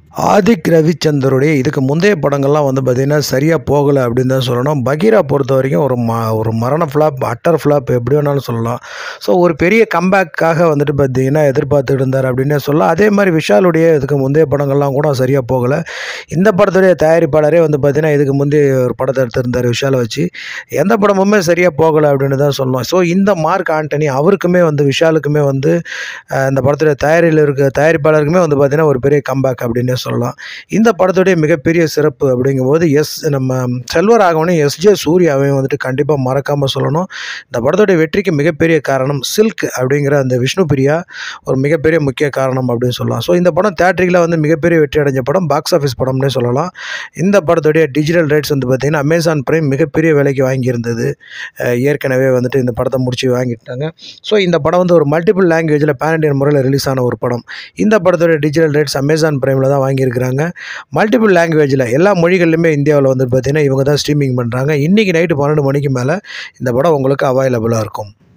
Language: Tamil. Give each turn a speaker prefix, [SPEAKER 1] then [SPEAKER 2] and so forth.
[SPEAKER 1] ஆதிக் ரவிச்சந்தருடைய இதுக்கு முந்தைய படங்கள்லாம் வந்து பார்த்திங்கன்னா சரியாக போகலை அப்படின்னு தான் சொல்லணும் பகீரா பொறுத்த வரைக்கும் ஒரு ம ஒரு மரண ஃப்ளாப் அட்டர் ஃப்ளாப் எப்படி வேணாலும் சொல்லலாம் ஸோ ஒரு பெரிய கம்பேக்காக வந்துட்டு பார்த்திங்கன்னா எதிர்பார்த்துட்டு இருந்தார் அப்படின்னே சொல்லலாம் அதே மாதிரி விஷாலுடைய இதுக்கு முந்தைய படங்கள்லாம் கூட சரியாக போகலை இந்த படத்துடைய தயாரிப்பாளரே வந்து பார்த்திங்கன்னா இதுக்கு முந்தைய ஒரு படத்தை எடுத்திருந்தார் விஷாலை வச்சு எந்த படமுமே சரியாக போகலை அப்படின்னு தான் சொல்லலாம் ஸோ இந்த மார்க் ஆண்டனி அவருக்குமே வந்து விஷாலுக்குமே வந்து அஹ், இந்த படத்துடைய தயாரில் இருக்க தயாரிப்பாளருக்குமே வந்து பார்த்திங்கன்னா ஒரு பெரிய கம்பேக் அப்படின்னே சொல்லலாம் இந்த படத்துடைய மிகப்பெரிய சிறப்பு அப்படிங்கும்போது எஸ் நம்ம செல்வராகவனையும் எஸ்ஜே சூர்யாவையும் வந்துட்டு கண்டிப்பாக மறக்காமல் சொல்லணும் இந்த படத்துடைய வெற்றிக்கு மிகப்பெரிய காரணம் சில்க் அப்படிங்கிற அந்த விஷ்ணு பிரியா ஒரு மிகப்பெரிய முக்கிய காரணம் அப்படின்னு சொல்லலாம் ஸோ இந்த படம் தேட்டரில் வந்து மிகப்பெரிய வெற்றி அடைஞ்ச படம் பாக்ஸ் ஆஃபீஸ் படம்னே சொல்லலாம் இந்த படத்துடைய டிஜிட்டல் ரைட்ஸ் வந்து பார்த்திங்கன்னா அமேசான் பிரைம் மிகப்பெரிய விலைக்கு வாங்கியிருந்தது அஹ் ஏற்கனவே வந்துட்டு இந்த படத்தை முடிச்சு வாங்கிட்டாங்க ஸோ இந்த படம் வந்து ஒரு மல்டிபிள் லாங்குவேஜில் பேன் இண்டியன் முறையில் ரிலீஸ் ஆன ஒரு படம் இந்த படத்தோட டிஜிட்டல் ரைட்ஸ் அமேசான் பிரைமில் தான் வாங்கியிருக்கிறாங்க மல்டிபிள் லாங்குவேஜில் எல்லா மொழிகள்லையுமே இந்தியாவில் வந்து பார்த்திங்கன்னா இவங்க தான் ஸ்ட்ரீமிங் பண்ணுறாங்க இன்றைக்கி நைட்டு பன்னெண்டு மணிக்கு மேலே இந்த படம் உங்களுக்கு அவைலபிளாக இருக்கும்